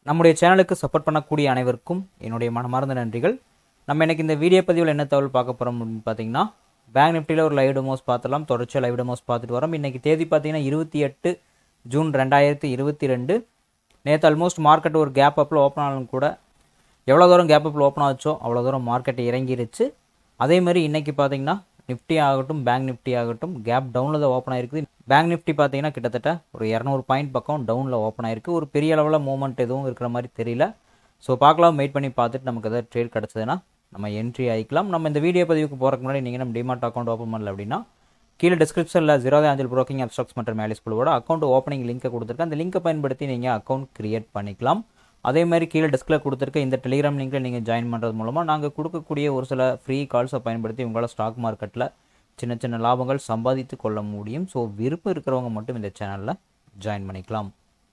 நம்முடைய சேனலுக்கு சப்போர்ட் பண்ணக்கூடிய அனைவருக்கும் என்னுடைய மனமார்ந்த நன்றிகள் நம்ம இன்னைக்கு இந்த வீடியோ பதிவில் என்ன தகவல் பார்க்க போகிறோம் அப்படின்னு பார்த்தீங்கன்னா பேங்க் நிஃப்டியில் ஒரு லைவ் டெமோஸ் பார்த்தலாம் தொடர்ச்சியாக லைவ் டெமோஸ் பார்த்துட்டு வரோம் இன்னைக்கு தேதி பார்த்தீங்கன்னா இருபத்தி எட்டு ஜூன் ரெண்டாயிரத்தி இருபத்தி ரெண்டு நேற்று ஆல்மோஸ்ட் மார்க்கெட் ஒரு கேப் அப்பில் ஓப்பன் ஆனாலும் கூட எவ்வளோ தூரம் கேப் அப்பில் ஓப்பன் ஆச்சோ அவ்வளோ தூரம் மார்க்கெட் இறங்கிருச்சு அதே மாதிரி இன்னைக்கு பார்த்தீங்கன்னா நிஃப்டி ஆகட்டும் பேங்க் நிஃப்டி ஆகட்டும் கேப் டவுனில் தான் ஓப்பன் ஆயிருக்குது பேங்க் நிஃப்டி பார்த்தீங்கன்னா கிட்டத்தட்ட ஒரு இரநூறு பாயிண்ட் பக்கம் டவுனில் ஓப்பன் ஆயிருக்கு ஒரு பெரிய அளவில் மூவ்மெண்ட் எதுவும் இருக்கிற மாதிரி தெரியல ஸோ பார்க்கலாம் வெயிட் பண்ணி பார்த்துட்டு நமக்கு எதாவது ட்ரேட் கிடச்சதுன்னா நம்ம என்ட்ரி ஆகிக்கலாம் நம்ம இந்த வீடியோ பதிவுக்கு போகிறதுக்கு முன்னாடி நீங்கள் நம்ம டிமார்ட் அக்கௌண்ட் ஓப்பன் பண்ணல அப்படின்னா கீழே டிஸ்கிரிப்ஷனில் ஜீரோ ஏஞ்சல் ப்ரோக்கிங் அப்ஸ்டாக்ஸ் மற்றும் மேலிஸ் குழுவோட அக்கௌண்ட் ஓப்பனிங் லிங்கை கொடுத்துருக்கேன் அந்த லிங்கை பயன்படுத்தி நீங்கள் அக்கௌண்ட் கிரியேட் பண்ணிக்கலாம் அதே மாதிரி கீழே டிஸ்கில் கொடுத்துருக்க இந்த டெலிகிராம் லிங்கில் நீங்கள் ஜாயின் பண்ணுறது மூலமாக நாங்கள் கொடுக்கக்கூடிய ஒரு சில ஃப்ரீ கால்ஸை பயன்படுத்தி உங்களால் ஸ்டாக் மார்க்கெட்டில் சின்ன சின்ன லாபங்கள் சம்பாதித்து கொள்ள முடியும் ஸோ விருப்பம் இருக்கிறவங்க மட்டும் இந்த சேனலில் ஜாயின் பண்ணிக்கலாம்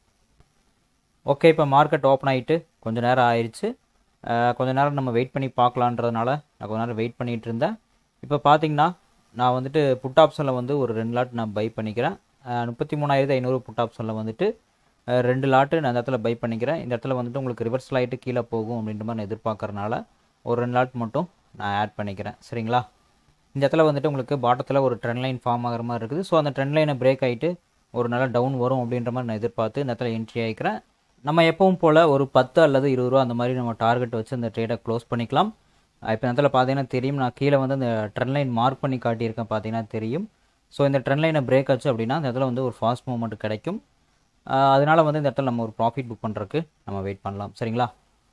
ஓகே இப்போ மார்க்கெட் ஓப்பன் ஆகிட்டு கொஞ்சம் நேரம் ஆயிடுச்சு அஹ் கொஞ்ச நேரம் நம்ம வெயிட் பண்ணி பார்க்கலான்றதுனால நான் கொஞ்ச நேரம் வெயிட் பண்ணிகிட்டு இருந்தேன் இப்போ பார்த்தீங்கன்னா நான் வந்துட்டு புட் ஆப்ஷனில் வந்து ஒரு ரெண்டு லாட் நான் பை பண்ணிக்கிறேன் முப்பத்தி மூணாயிரத்து ஐநூறு புட் ஆப்ஷனில் வந்துட்டு அஹ் ரெண்டு லாட்டு நான் இந்த இடத்துல பை பண்ணிக்கிறேன் இந்த இடத்துல வந்துட்டு உங்களுக்கு ரிவர்சல் ஆகிட்டு கீழே போகும் அப்படின்ற மாதிரி நான் எதிர்பார்க்கறனால ஒரு ரெண்டு லாட் மட்டும் நான் ஆட் பண்ணிக்கிறேன் சரிங்களா இந்த இடத்துல வந்துட்டு உங்களுக்கு பாட்டத்தில் ஒரு ட்ரெண்ட் லைன் ஃபார்ம் ஆகிற மாதிரி இருக்குது ஸோ அந்த ட்ரெண்ட் லைனை பிரேக் ஆகிட்டு ஒரு நல்ல டவுன் வரும் அப்படின்ற மாதிரி நான் எதிர்பார்த்து இந்த இடத்துல என்ட்ரி ஆகிக்கிறேன் நம்ம எப்பவும் போல் ஒரு பத்து அல்லது இருபது ரூபா அந்த மாதிரி நம்ம டார்கெட் வச்சு அந்த ட்ரேடை க்ளோஸ் பண்ணிக்கலாம் இப்போ இந்த இடத்துல பார்த்தீங்கன்னா தெரியும் நான் கீழே வந்து அந்த ட்ரெண்ட் லைன் மார்க் பண்ணி காட்டியிருக்கேன் பார்த்தீங்கன்னா தெரியும் ஸோ இந்த ட்ரெண்ட் லைனை பிரேக் ஆச்சு அப்படின்னா இந்த இடத்துல வந்து ஒரு ஃபாஸ்ட் மூவ்மெண்ட் கிடைக்கும் ஆஹ் அதனால வந்து இந்த இடத்துல நம்ம ஒரு ப்ராஃபிட் புக் பண்ணுறதுக்கு நம்ம வெயிட் பண்ணலாம் சரிங்களா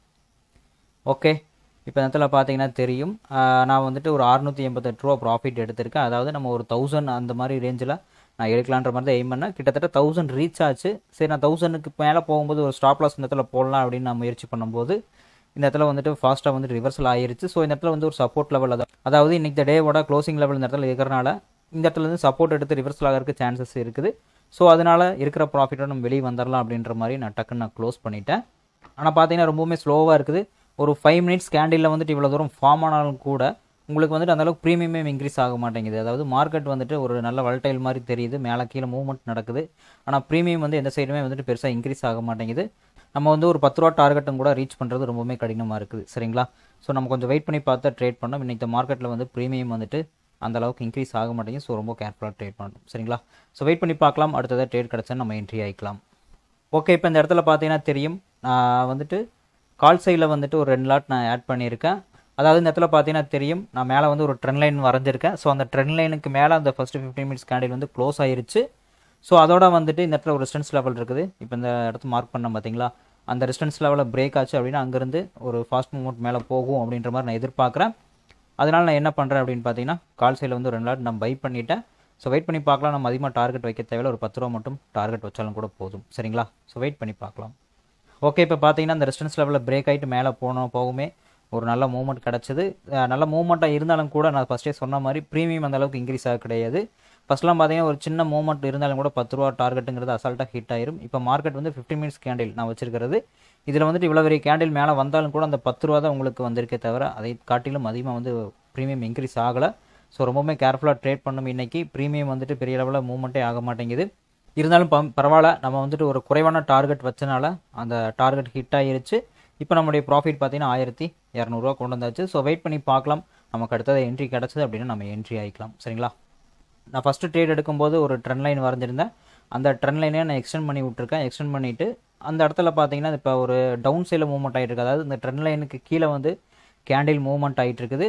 ஓகே இப்போ இந்த இடத்துல பார்த்தீங்கன்னா தெரியும் ஆஹ் நான் வந்துட்டு ஒரு அறுநூற்றி எண்பத்தெட்டு ரூபா ப்ராஃபிட் எடுத்திருக்கேன் அதாவது நம்ம ஒரு தௌசண்ட் அந்த மாதிரி ரேஞ்சில் நான் எடுக்கலான்ற மாதிரி தான் எய்ம் பண்ணேன் கிட்டத்தட்ட தௌசண்ட் ரீச் ஆச்சு சரி நான் தௌசண்ட்க்கு மேலே போகும்போது ஒரு ஸ்டாப் லாஸ் இந்த இடத்துல போடலாம் அப்படின்னு நான் முயற்சி பண்ணும்போது இந்த இடத்துல வந்துட்டு ஃபாஸ்ட்டாக வந்து ரிவர்சல் ஆயிருச்சு ஸோ இந்த இடத்துல வந்து ஒரு சப்போர்ட் லெவல் அதாவது அதாவது இன்னைக்கு டேவோட க்ளோசிங் லெவல் இந்த இடத்துல இருக்கிறனால இந்த இடத்துல இருந்து சப்போர்ட் எடுத்து ரிவர்சல் ஆகிறதுக்கு சான்சஸ் இருக்குது ஸோ அதனால இருக்கிற ப்ராஃபிட்டோட நம்ம வெளியே வந்துடலாம் அப்படின்ற மாதிரி நான் டக்குன்னு நான் க்ளோஸ் பண்ணிட்டேன் ஆனால் பார்த்தீங்கன்னா ரொம்பவுமே ஸ்லோவாக இருக்குது ஒரு ஃபைவ் மினிட்ஸ் கேண்டிலில் வந்துட்டு இவ்வளோ தூரம் ஃபார்ம் ஆனாலும் கூட உங்களுக்கு வந்துட்டு அந்தளவுக்கு ப்ரீமியமே இன்க்ரீஸ் ஆக மாட்டேங்குது அதாவது மார்க்கெட் வந்துட்டு ஒரு நல்ல வல்டைல் மாதிரி தெரியுது மேலே கீழே மூவ்மெண்ட் நடக்குது ஆனால் ப்ரீமியம் வந்து எந்த சைடுமே வந்துட்டு பெருசாக இன்க்ரீஸ் ஆக மாட்டேங்குது நம்ம வந்து ஒரு பத்து ரூபா டார்கெட்டும் கூட ரீச் பண்ணுறது ரொம்பவுமே கடினமாக இருக்குது சரிங்களா ஸோ நம்ம கொஞ்சம் வெயிட் பண்ணி பார்த்தா ட்ரேட் பண்ணோம் இன்றைக்கி மார்க்கெட்டில் வந்து ப்ரீமியம் வந்துட்டு அந்த அளவுக்கு இன்க்ரீஸ் ஆக மாட்டேங்குது ஸோ ரொம்ப கேர்ஃபுல்லாக ட்ரேட் பண்ணணும் சரிங்களா ஸோ வெயிட் பண்ணி பார்க்கலாம் அடுத்ததாக ட்ரேட் கிடச்சா நம்ம என்ட்ரி ஆகிக்கலாம் ஓகே இப்போ இந்த இடத்துல பார்த்தீங்கன்னா தெரியும் நான் வந்துட்டு கால் சைடில் வந்துட்டு ஒரு ரெண்டு லாட் நான் ஆட் பண்ணியிருக்கேன் அதாவது இந்த இடத்துல பார்த்தீங்கன்னா தெரியும் நான் மேலே வந்து ஒரு ட்ரெண்ட் லைன் வரைஞ்சிருக்கேன் ஸோ அந்த ட்ரெண்ட் லைனுக்கு மேலே அந்த ஃபஸ்ட்டு ஃபிஃப்டீன் மினிட்ஸ் கேண்டில் வந்து க்ளோஸ் ஆயிருச்சு ஸோ அதோட வந்துட்டு இந்த இடத்துல ஒரு ரெஸ்டன்ஸ் லெவல் இருக்குது இப்போ இந்த இடத்த மார்க் பண்ண பார்த்தீங்களா அந்த ரெஸ்டன்ஸ் லெவலில் பிரேக் ஆச்சு அப்படின்னா அங்கேருந்து ஒரு ஃபாஸ்ட் மூவ்மெண்ட் மேலே போகும் அப்படின்ற மாதிரி நான் எதிர்பார்க்குறேன் அதனால் நான் என்ன பண்ணுறேன் அப்படின்னு பார்த்தீங்கன்னா கால் சைடில் வந்து ஒரு ரெண்டு லாட் நான் பை பண்ணிட்டேன் ஸோ வெயிட் பண்ணி பார்க்கலாம் நம்ம அதிகமாக டார்கெட் வைக்க தேவையில்ல ஒரு பத்து ரூபா மட்டும் டார்கெட் வச்சாலும் கூட போதும் சரிங்களா ஸோ வெயிட் பண்ணி பார்க்கலாம் ஓகே இப்போ பார்த்தீங்கன்னா அந்த ரெஸ்டன்ஸ் லெவலில் பிரேக் ஆகிட்டு மேலே போனோம் போகுமே ஒரு நல்ல மூவ்மெண்ட் கிடச்சிது அஹ் நல்ல மூவ்மெண்ட்டாக இருந்தாலும் கூட நான் ஃபஸ்ட்டே சொன்ன மாதிரி ப்ரீமியம் அந்த அளவுக்கு இன்க்ரீஸ் ஆக கிடையாது ஃபஸ்ட்லாம் பார்த்தீங்கன்னா ஒரு சின்ன மூவ்மெண்ட் இருந்தாலும் கூட பத்து ரூபா டார்கெட்டுங்கிறது அசால்ட்டாக ஹிட் ஆயிரும் இப்போ மார்க்கெட் வந்து ஃபிஃப்டி மினிட்ஸ் கேண்டில் நான் வச்சிருக்கிறது இதில் வந்துட்டு இவ்வளோ பெரிய கேண்டில் மேலே வந்தாலும் கூட அந்த பத்து ரூபா தான் உங்களுக்கு வந்திருக்கே தவிர அதை காட்டிலும் அதிகமாக வந்து ப்ரீமியம் இன்க்ரீஸ் ஆகலை ஸோ ரொம்பவுமே கேர்ஃபுல்லாக ட்ரேட் பண்ணணும் இன்றைக்கி ப்ரீமியம் வந்துட்டு பெரிய லெவலில் மூவ்மெண்ட்டே ஆக மாட்டேங்குது இருந்தாலும் பம் பரவாயில்ல நம்ம வந்துட்டு ஒரு குறைவான டார்கெட் வச்சனால அந்த டார்கெட் ஹிட் ஆயிருச்சு இப்போ நம்மளுடைய ப்ராஃபிட் பார்த்தீங்கன்னா ஆயிரத்தி இரநூறுவா கொண்டு வந்தாச்சு ஸோ வெயிட் பண்ணி பார்க்கலாம் நமக்கு அடுத்தது என்ட்ரி கிடச்சது அப்படின்னா நம்ம என்ட்ரி ஆகிக்கலாம் சரிங்களா நான் ஃபஸ்ட்டு ட்ரேட் எடுக்கும்போது ஒரு ட்ரெண்ட் லைன் வரைஞ்சிருந்தேன் அந்த ட்ரெண்ட் லைனே நான் எக்ஸ்டெண்ட் பண்ணி விட்ருக்கேன் எக்ஸ்டெண்ட் பண்ணிவிட்டு அந்த இடத்துல பார்த்தீங்கன்னா இப்போ ஒரு டவுன் சைடில் மூவ்மெண்ட் ஆகிட்டு இருக்கு அதாவது இந்த ட்ரெண்ட் லைனுக்கு கீழே வந்து கேண்டில் மூவ்மெண்ட் ஆகிட்டு இருக்குது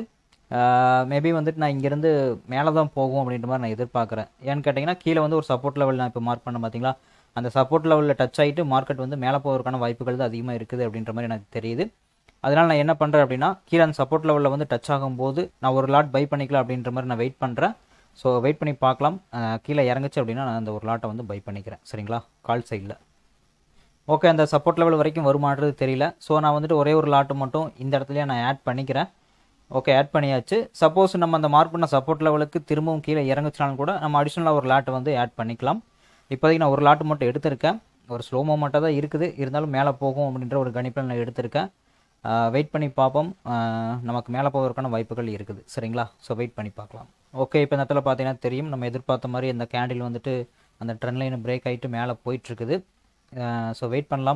மேபி வந்துட்டு நான் இங்கேருந்து மேலே தான் போகும் அப்படின்ற மாதிரி நான் எதிர்பார்க்குறேன் ஏன்னு கேட்டிங்கன்னா கீழே வந்து ஒரு சப்போர்ட் லெவல் நான் இப்போ மார்க் பண்ண பார்த்தீங்களா அந்த சப்போர்ட் லெவலில் டச் ஆகிட்டு மார்க்கெட் வந்து மேலே போகிறதுக்கான வாய்ப்புகள் தான் அதிகமாக இருக்குது அப்படின்ற மாதிரி எனக்கு தெரியுது அதனால் நான் என்ன பண்ணுறேன் அப்படின்னா கீழே அந்த சப்போர்ட் லெவலில் வந்து டச் ஆகும்போது நான் ஒரு லாட் பை பண்ணிக்கலாம் அப்படின்ற மாதிரி நான் வெயிட் பண்ணுறேன் ஸோ வெயிட் பண்ணி பார்க்கலாம் அஹ் கீழே இறங்குச்சு அப்படின்னா நான் அந்த ஒரு லாட்டை வந்து பை பண்ணிக்கிறேன் சரிங்களா கால் சைடில் ஓகே அந்த சப்போர்ட் லெவல் வரைக்கும் வருமானது தெரியல ஸோ நான் வந்துட்டு ஒரே ஒரு லாட்டு மட்டும் இந்த இடத்துலயே நான் ஆட் பண்ணிக்கிறேன் ஓகே ஆட் பண்ணியாச்சு சப்போஸ் நம்ம அந்த மார்க் பண்ண சப்போர்ட் லெவலுக்கு திரும்பவும் கீழே இறங்குச்சினாலும் கூட நம்ம அடிஷ்னலாக ஒரு லாட்டை வந்து ஆட் பண்ணிக்கலாம் இப்போதைக்கு நான் ஒரு லாட்டு மட்டும் எடுத்திருக்கேன் ஒரு ஸ்லோ மூமெண்ட்டாக தான் இருக்குது இருந்தாலும் மேலே போகும் அப்படின்ற ஒரு கணிப்பில் நான் எடுத்திருக்கேன் வெயிட் பண்ணி பார்ப்போம் ஆஹ் நமக்கு மேலே போவதற்கான வாய்ப்புகள் இருக்குது சரிங்களா ஸோ வெயிட் பண்ணி பார்க்கலாம் ஓகே இப்போ இந்த இடத்துல பார்த்தீங்கன்னா தெரியும் நம்ம எதிர்பார்த்த மாதிரி இந்த கேண்டில் வந்துட்டு அந்த ட்ரெண்ட் லைன் பிரேக் ஆகிட்டு மேலே போயிட்டுருக்குது ஸோ வெயிட் பண்ணலாம்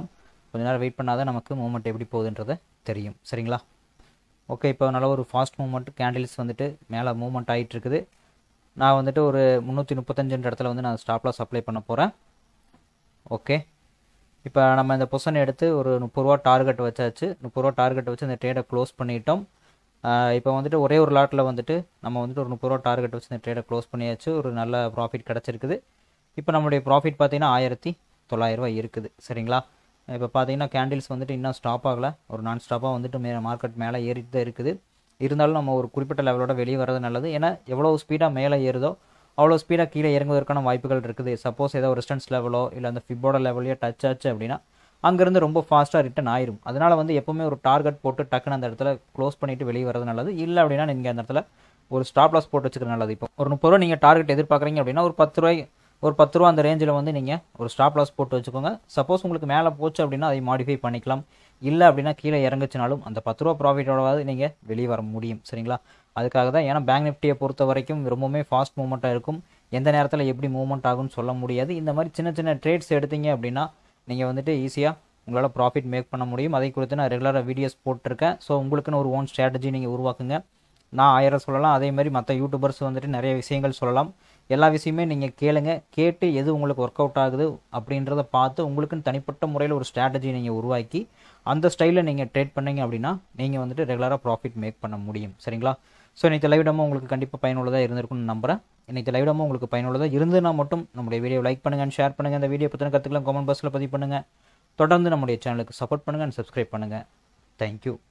கொஞ்ச நேரம் வெயிட் பண்ணாதான் நமக்கு மூவ்மெண்ட் எப்படி போகுதுன்றது தெரியும் சரிங்களா ஓகே இப்போ நல்ல ஒரு ஃபாஸ்ட் மூவ்மெண்ட் கேண்டில்ஸ் வந்துட்டு மேலே மூவ்மெண்ட் ஆகிட்டு இருக்குது நான் வந்துட்டு ஒரு முந்நூற்றி முப்பத்தஞ்சுன்ற இடத்துல வந்து நான் ஸ்டாப் லாஸ் அப்ளை பண்ண போகிறேன் ஓகே இப்போ நம்ம இந்த பொசிஷன் எடுத்து ஒரு முப்பது ரூபா டார்கெட் வச்சாச்சு முப்பது ரூபா டார்கெட் வச்சு இந்த ட்ரேடை க்ளோஸ் பண்ணிட்டோம் இப்போ வந்துட்டு ஒரே ஒரு லாட்டில் வந்துட்டு நம்ம வந்துட்டு ஒரு முப்பது ரூபா டார்கெட் வச்சு இந்த ட்ரேடை க்ளோஸ் பண்ணியாச்சு ஒரு நல்ல ப்ராஃபிட் கிடச்சிருக்குது இப்போ நம்மளுடைய ப்ராஃபிட் பார்த்தீங்கன்னா ஆயிரத்தி தொள்ளாயிரரூவா இருக்குது சரிங்களா இப்போ பார்த்தீங்கன்னா கேண்டில்ஸ் வந்துட்டு இன்னும் ஸ்டாப் ஆகலை ஒரு நான் ஸ்டாப்பாக வந்துட்டு மே மார்க்கெட் மேலே ஏறிட்டு தான் இருக்குது இருந்தாலும் நம்ம ஒரு குறிப்பிட்ட லெவலோட வெளியே வர்றது நல்லது ஏன்னா எவ்வளோ ஸ்பீடாக மேலே ஏறுதோ அவ்வளோ ஸ்பீடாக கீழே இறங்குவதற்கான வாய்ப்புகள் இருக்குது சப்போஸ் ஏதோ ஒரு ரெஸ்டன்ஸ் லெவலோ இல்லை அந்த ஃபிப்போட லெவலையோ டச் ஆச்சு அப்படின்னா அங்கேருந்து ரொம்ப ஃபாஸ்ட்டாக ரிட்டன் ஆயிரும் அதனால் வந்து எப்போவுமே ஒரு டார்கெட் போட்டு டக்குன்னு அந்த இடத்துல க்ளோஸ் பண்ணிவிட்டு வெளியே வரது நல்லது இல்லை அப்படின்னா நீங்கள் அந்த இடத்துல ஒரு ஸ்டாப் லாஸ் போட்டு வச்சுக்கிறது நல்லது இப்போ ஒரு முப்பது ரூபா நீங்கள் டார்கெட் எதிர்பார்க்குறீங்க அப்படின்னா ஒரு பத்து ரூபாய் ஒரு பத்து ரூபா அந்த ரேஞ்சில் வந்து நீங்கள் ஒரு ஸ்டாப் லாஸ் போட்டு வச்சுக்கோங்க சப்போஸ் உங்களுக்கு மேலே போச்சு அப்படின்னா அதை மாடிஃபை பண்ணிக்கலாம் இல்லை அப்படின்னா கீழே இறங்குச்சுனாலும் அந்த பத்து ரூபா ப்ராஃபிட்டோடவாது நீங்கள் வெளியே வர முடியும் சரிங்களா அதுக்காக தான் ஏன்னா பேங்க் நிஃப்டியை பொறுத்த வரைக்கும் ரொம்பவுமே ஃபாஸ்ட் மூவ்மெண்ட்டாக இருக்கும் எந்த நேரத்தில் எப்படி மூவ்மெண்ட் ஆகும்னு சொல்ல முடியாது இந்த மாதிரி சின்ன சின்ன ட்ரேட்ஸ் எடுத்தீங்க அப்படின்னா நீங்கள் வந்துட்டு ஈஸியாக உங்களால் ப்ராஃபிட் மேக் பண்ண முடியும் அதை குறித்து நான் ரெகுலராக வீடியோஸ் போட்டிருக்கேன் ஸோ உங்களுக்குன்னு ஒரு ஓன் ஸ்ட்ராட்டஜி நீங்கள் உருவாக்குங்க நான் ஆயிரம் சொல்லலாம் அதே மாதிரி மற்ற யூடியூபர்ஸ் வந்துட்டு நிறைய விஷயங்கள் சொல்லலாம் எல்லா விஷயமே நீங்கள் கேளுங்க கேட்டு எது உங்களுக்கு ஒர்க் அவுட் ஆகுது அப்படின்றத பார்த்து உங்களுக்குன்னு தனிப்பட்ட முறையில் ஒரு ஸ்ட்ராட்டஜி நீங்கள் உருவாக்கி அந்த ஸ்டைலில் நீங்கள் ட்ரேட் பண்ணீங்க அப்படின்னா நீங்கள் வந்துட்டு ரெகுலராக ப்ராஃபிட் மேக் பண்ண முடியும் சரிங்களா ஸோ இன்றைக்கி லைவ் டெமோ உங்களுக்கு கண்டிப்பாக பயனுள்ளதாக இருந்திருக்கும்னு நம்புறேன் இன்றைக்கி லைவ் டெமோ உங்களுக்கு பயனுள்ளதாக இருந்ததுன்னா மட்டும் நம்முடைய வீடியோ லைக் பண்ணுங்கள் ஷேர் பண்ணுங்கள் இந்த வீடியோ பற்றின கற்றுக்கலாம் கமெண்ட் பாக்ஸில் பதிவு பண்ணுங்கள் தொடர்ந்து நம்முடைய சேனலுக்கு சப்போர்ட் பண்ணுங்கள் அண்ட் சப்ஸ்கிரைப் பண்ணுங்கள் தேங்க்யூ